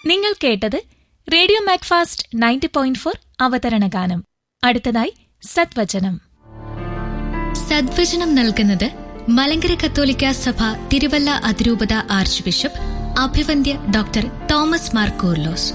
നിങ്ങൾ കേട്ടത് radio Macfast ninety point four അവതരണ ഗാനം അടുത്തതായി സദ്വചനം സദ്വചനം നൽകുന്നത് മലങ്കര കത്തോലിക്ക സഭ തിരുവല്ല അതിരൂപത ആർച്ച് ബിഷപ്പ് അഭിവന്ദ്യ ഡോക്ടർ തോമസ് മാർ കൂർലോസ്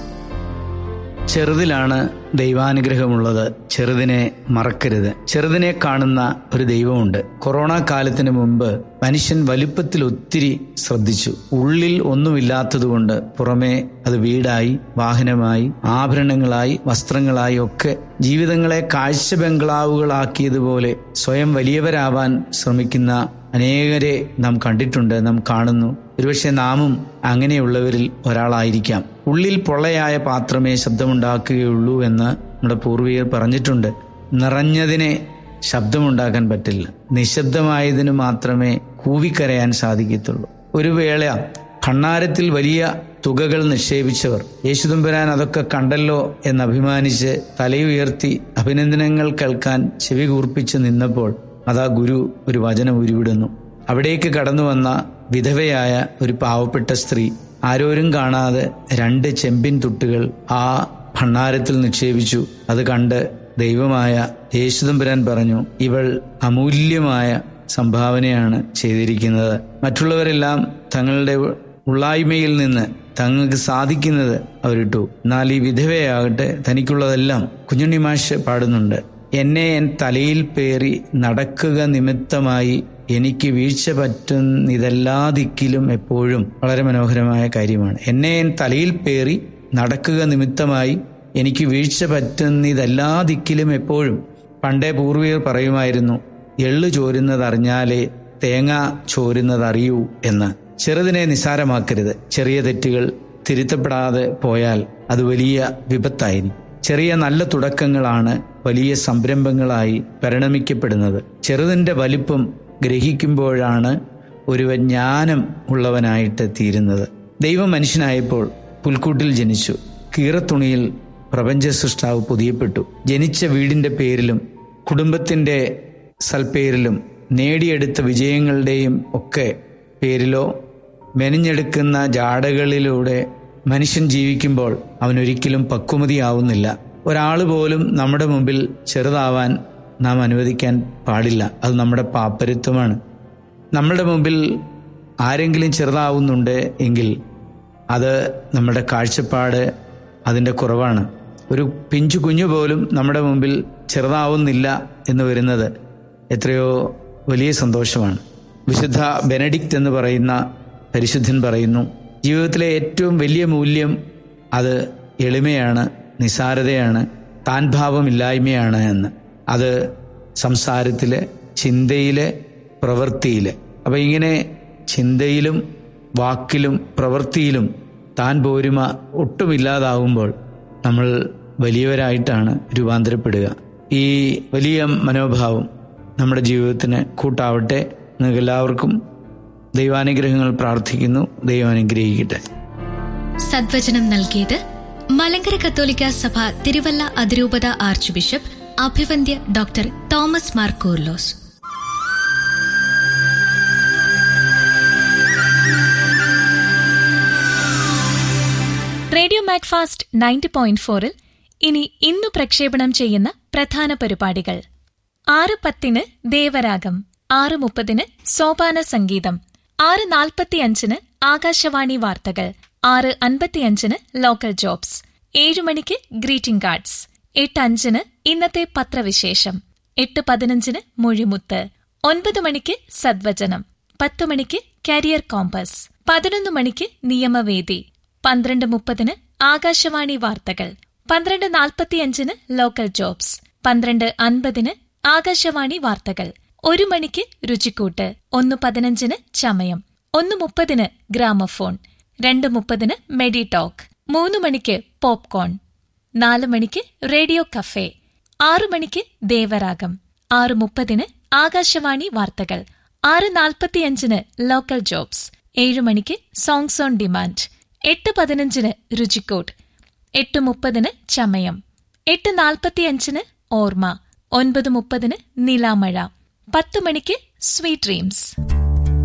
ചെറുതിലാണ് ദൈവാനുഗ്രഹമുള്ളത് ചെറുതിനെ മറക്കരുത് ചെറുതിനെ കാണുന്ന ഒരു ദൈവമുണ്ട് കൊറോണ കാലത്തിന് മുമ്പ് മനുഷ്യൻ വലുപ്പത്തിൽ ഒത്തിരി ശ്രദ്ധിച്ചു ഉള്ളിൽ ഒന്നുമില്ലാത്തതുകൊണ്ട് പുറമേ അത് വീടായി വാഹനമായി ആഭരണങ്ങളായി വസ്ത്രങ്ങളായി ഒക്കെ ജീവിതങ്ങളെ കാഴ്ച ബംഗ്ലാവുകളാക്കിയതുപോലെ സ്വയം വലിയവരാവാൻ ശ്രമിക്കുന്ന അനേകരെ നാം കണ്ടിട്ടുണ്ട് നാം കാണുന്നു ഒരുപക്ഷെ നാമും അങ്ങനെയുള്ളവരിൽ ഒരാളായിരിക്കാം ഉള്ളിൽ പൊള്ളയായ പാത്രമേ ശബ്ദമുണ്ടാക്കുകയുള്ളൂ എന്ന് നമ്മുടെ പൂർവികർ പറഞ്ഞിട്ടുണ്ട് നിറഞ്ഞതിനെ ശബ്ദമുണ്ടാക്കാൻ പറ്റില്ല നിശബ്ദമായതിന് മാത്രമേ കൂവിക്കരയാൻ സാധിക്കത്തുള്ളൂ ഒരു വേള ഭണ്ണാരത്തിൽ വലിയ തുകകൾ നിക്ഷേപിച്ചവർ യേശുദമ്പുരാൻ അതൊക്കെ കണ്ടല്ലോ എന്ന് അഭിമാനിച്ച് തലയുയർത്തി അഭിനന്ദനങ്ങൾ കേൾക്കാൻ ചെവി കൂർപ്പിച്ച് നിന്നപ്പോൾ അതാ ഗുരു ഒരു വചനം ഉരുവിടുന്നു അവിടേക്ക് കടന്നു വന്ന വിധവയായ ഒരു പാവപ്പെട്ട സ്ത്രീ ആരോരും കാണാതെ രണ്ട് ചെമ്പിൻ തുട്ടുകൾ ആ ഭണ്ണാരത്തിൽ നിക്ഷേപിച്ചു അത് കണ്ട് ദൈവമായ യേശുദമ്പുരാൻ പറഞ്ഞു ഇവൾ അമൂല്യമായ സംഭാവനയാണ് ചെയ്തിരിക്കുന്നത് മറ്റുള്ളവരെല്ലാം തങ്ങളുടെ ഉള്ളായ്മയിൽ നിന്ന് തങ്ങൾക്ക് സാധിക്കുന്നത് അവരിട്ടു എന്നാൽ ഈ വിധവയാകട്ടെ തനിക്കുള്ളതെല്ലാം കുഞ്ഞുണ്ണി മാഷ് പാടുന്നുണ്ട് എന്നെ എൻ തലയിൽ പേറി നടക്കുക നിമിത്തമായി എനിക്ക് വീഴ്ച പറ്റുന്നിതെല്ലാ ദിക്കിലും എപ്പോഴും വളരെ മനോഹരമായ കാര്യമാണ് എന്നെ എൻ തലയിൽ പേറി നടക്കുക നിമിത്തമായി എനിക്ക് വീഴ്ച പറ്റുന്നിതെല്ലാ ദിക്കിലും എപ്പോഴും പണ്ടേ പൂർവികർ പറയുമായിരുന്നു എള്ളു ചോരുന്നത് അറിഞ്ഞാലേ തേങ്ങ ചോരുന്നത് അറിയൂ എന്ന് ചെറുതിനെ നിസാരമാക്കരുത് ചെറിയ തെറ്റുകൾ തിരുത്തപ്പെടാതെ പോയാൽ അത് വലിയ വിപത്തായിരിക്കും ചെറിയ നല്ല തുടക്കങ്ങളാണ് വലിയ സംരംഭങ്ങളായി പരിണമിക്കപ്പെടുന്നത് ചെറുതിൻ്റെ വലിപ്പം ഗ്രഹിക്കുമ്പോഴാണ് ഒരുവൻ ജ്ഞാനം ഉള്ളവനായിട്ട് തീരുന്നത് ദൈവം മനുഷ്യനായപ്പോൾ പുൽക്കൂട്ടിൽ ജനിച്ചു കീറത്തുണിയിൽ പ്രപഞ്ച സൃഷ്ടാവ് പുതിയപ്പെട്ടു ജനിച്ച വീടിന്റെ പേരിലും കുടുംബത്തിന്റെ സൽപ്പേരിലും നേടിയെടുത്ത വിജയങ്ങളുടെയും ഒക്കെ പേരിലോ മെനഞ്ഞെടുക്കുന്ന ജാടകളിലൂടെ മനുഷ്യൻ ജീവിക്കുമ്പോൾ അവനൊരിക്കലും പക്വമതിയാവുന്നില്ല ഒരാൾ പോലും നമ്മുടെ മുമ്പിൽ ചെറുതാവാൻ നാം അനുവദിക്കാൻ പാടില്ല അത് നമ്മുടെ പാപ്പരത്വമാണ് നമ്മുടെ മുമ്പിൽ ആരെങ്കിലും ചെറുതാവുന്നുണ്ട് എങ്കിൽ അത് നമ്മുടെ കാഴ്ചപ്പാട് അതിൻ്റെ കുറവാണ് ഒരു പിഞ്ചു കുഞ്ഞു പോലും നമ്മുടെ മുമ്പിൽ ചെറുതാവുന്നില്ല എന്ന് വരുന്നത് എത്രയോ വലിയ സന്തോഷമാണ് വിശുദ്ധ ബെനഡിക്റ്റ് എന്ന് പറയുന്ന പരിശുദ്ധൻ പറയുന്നു ജീവിതത്തിലെ ഏറ്റവും വലിയ മൂല്യം അത് എളിമയാണ് നിസാരതയാണ് താൻ ഭാവമില്ലായ്മയാണ് എന്ന് അത് സംസാരത്തിലെ ചിന്തയിലെ പ്രവൃത്തിയിലെ അപ്പം ഇങ്ങനെ ചിന്തയിലും വാക്കിലും പ്രവൃത്തിയിലും താൻ പോരുമ ഒട്ടുമില്ലാതാവുമ്പോൾ നമ്മൾ വലിയവരായിട്ടാണ് രൂപാന്തരപ്പെടുക ഈ വലിയ മനോഭാവം നമ്മുടെ ജീവിതത്തിന് കൂട്ടാവട്ടെ നിങ്ങൾക്ക് എല്ലാവർക്കും ദൈവാനുഗ്രഹങ്ങൾ പ്രാർത്ഥിക്കുന്നു ദൈവം അനുഗ്രഹിക്കട്ടെ സദ്വചനം നൽകിയത് മലങ്കര കത്തോലിക്ക സഭ തിരുവല്ല അതിരൂപത ആർച്ച് ബിഷപ്പ് അഭിവന്ദ്യ doctor Thomas Mar Koorilos radio Macfast ninety point ഫോറിൽ ഇനി ഇന്നു പ്രക്ഷേപണം ചെയ്യുന്ന പ്രധാന പരിപാടികൾ ആറ് പത്തിന് ദേവരാഗം ആറ് മുപ്പതിന് സോപാന സംഗീതം ആറ് നാൽപ്പത്തിയഞ്ചിന് ആകാശവാണി വാർത്തകൾ ആറ് അൻപത്തിയഞ്ചിന് ലോക്കൽ ജോബ്സ് ഏഴു മണിക്ക് ഗ്രീറ്റിംഗ് കാർഡ്സ് എട്ട് അഞ്ചിന് ഇന്നത്തെ പത്രവിശേഷം എട്ട് പതിനഞ്ചിന് മൊഴിമുത്ത് ഒൻപത് മണിക്ക് സദ്വചനം പത്തു മണിക്ക് കരിയർ കോമ്പസ് പതിനൊന്ന് മണിക്ക് നിയമവേദി പന്ത്രണ്ട് മുപ്പതിന് ആകാശവാണി വാർത്തകൾ പന്ത്രണ്ട് നാൽപ്പത്തിയഞ്ചിന് ലോക്കൽ ജോബ്സ് പന്ത്രണ്ട് അൻപതിന് ആകാശവാണി വാർത്തകൾ ഒരു മണിക്ക് രുചിക്കൂട്ട് ഒന്ന് പതിനഞ്ചിന് ചമയം ഒന്ന് മുപ്പതിന് ഗ്രാമഫോൺ രണ്ട് മുപ്പതിന് മെഡി ടോക്ക് മൂന്ന് മണിക്ക് പോപ്കോൺ നാല് മണിക്ക് റേഡിയോ കഫേ ആറു മണിക്ക് ദേവരാഗം ആറ് മുപ്പതിന് ആകാശവാണി വാർത്തകൾ ആറ് നാൽപ്പത്തിയഞ്ചിന് ലോക്കൽ ജോബ്സ് ഏഴു മണിക്ക് സോങ്സ് ഓൺ ഡിമാൻഡ് എട്ട് പതിനഞ്ചിന് രുചിക്കോട്ട് എട്ട് മുപ്പതിന് ചമയം എട്ട് നാൽപ്പത്തിയഞ്ചിന് ഓർമ്മ ഒൻപത് മുപ്പതിന് നിലാമഴ പത്ത് മണിക്ക് സ്വീറ്റ് ഡ്രീംസ്